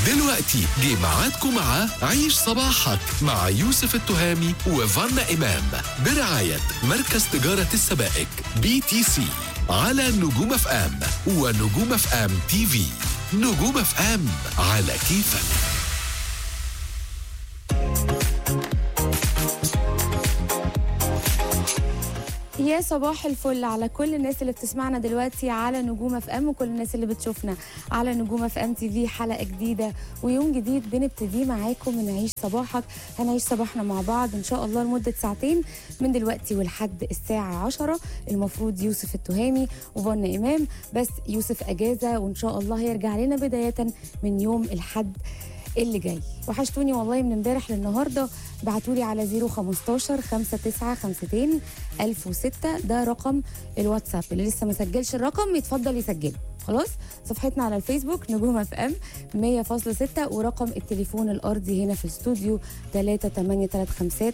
دلوقتي جه ميعادكم مع عيش صباحك مع يوسف التهامي وفانا إمام برعاية مركز تجارة السبائك بي تي سي على نجوم اف ام ونجوم اف ام تي في نجوم اف ام على كيفك يا صباح الفل على كل الناس اللي بتسمعنا دلوقتي على نجوم اف ام وكل الناس اللي بتشوفنا على نجوم اف ام تي في حلقه جديده ويوم جديد بنبتدي معاكم من عيش صباحك هنعيش صباحنا مع بعض ان شاء الله لمده ساعتين من دلوقتي ولحد الساعه 10 المفروض يوسف التهامي وفنا امام بس يوسف اجازه وان شاء الله هيرجع لنا بدايه من يوم الحد اللي جاي وحشتوني والله من امبارح للنهارده بعتولي على 015 5952 1006 ده رقم الواتساب اللي لسه ما سجلش الرقم يتفضل يسجله خلاص صفحتنا على الفيسبوك نجوم اف ام 100.6 ورقم التليفون الارضي هنا في الاستوديو 3835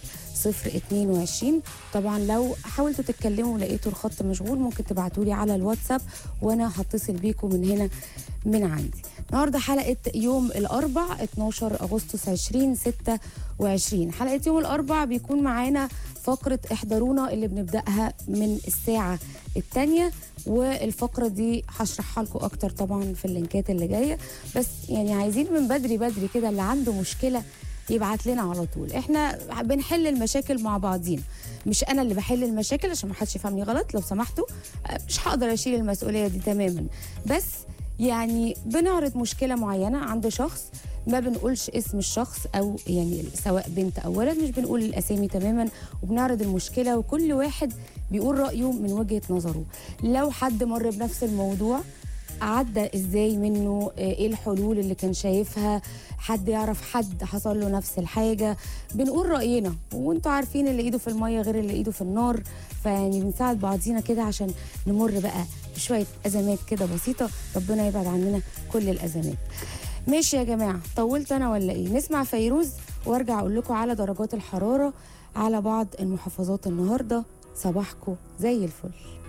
022 طبعا لو حاولتوا تتكلموا ولقيتوا الخط مشغول ممكن تبعتولي على الواتساب وانا هتصل بيكم من هنا من عندي النهارده حلقه يوم الاربع 12 اغسطس 2026 حلقه يوم الاربع بيكون معانا فقره احضرونا اللي بنبداها من الساعه الثانيه والفقره دي هشرحها لكم اكتر طبعا في اللينكات اللي جايه بس يعني عايزين من بدري بدري كده اللي عنده مشكله يبعت لنا على طول احنا بنحل المشاكل مع بعضينا مش انا اللي بحل المشاكل عشان ما حدش يفهمني غلط لو سمحتوا مش هقدر اشيل المسؤوليه دي تماما بس يعني بنعرض مشكله معينه عند شخص ما بنقولش اسم الشخص او يعني سواء بنت او ولد مش بنقول الاسامي تماما وبنعرض المشكله وكل واحد بيقول رايه من وجهه نظره لو حد مر بنفس الموضوع عدى ازاي منه ايه الحلول اللي كان شايفها حد يعرف حد حصل له نفس الحاجه بنقول راينا وانتوا عارفين اللي ايده في الميه غير اللي ايده في النار فيعني بنساعد بعضينا كده عشان نمر بقى بشويه ازمات كده بسيطه ربنا يبعد عننا كل الازمات ماشي يا جماعه طولت انا ولا ايه نسمع فيروز وارجع اقول لكم على درجات الحراره على بعض المحافظات النهارده صباحكم زي الفل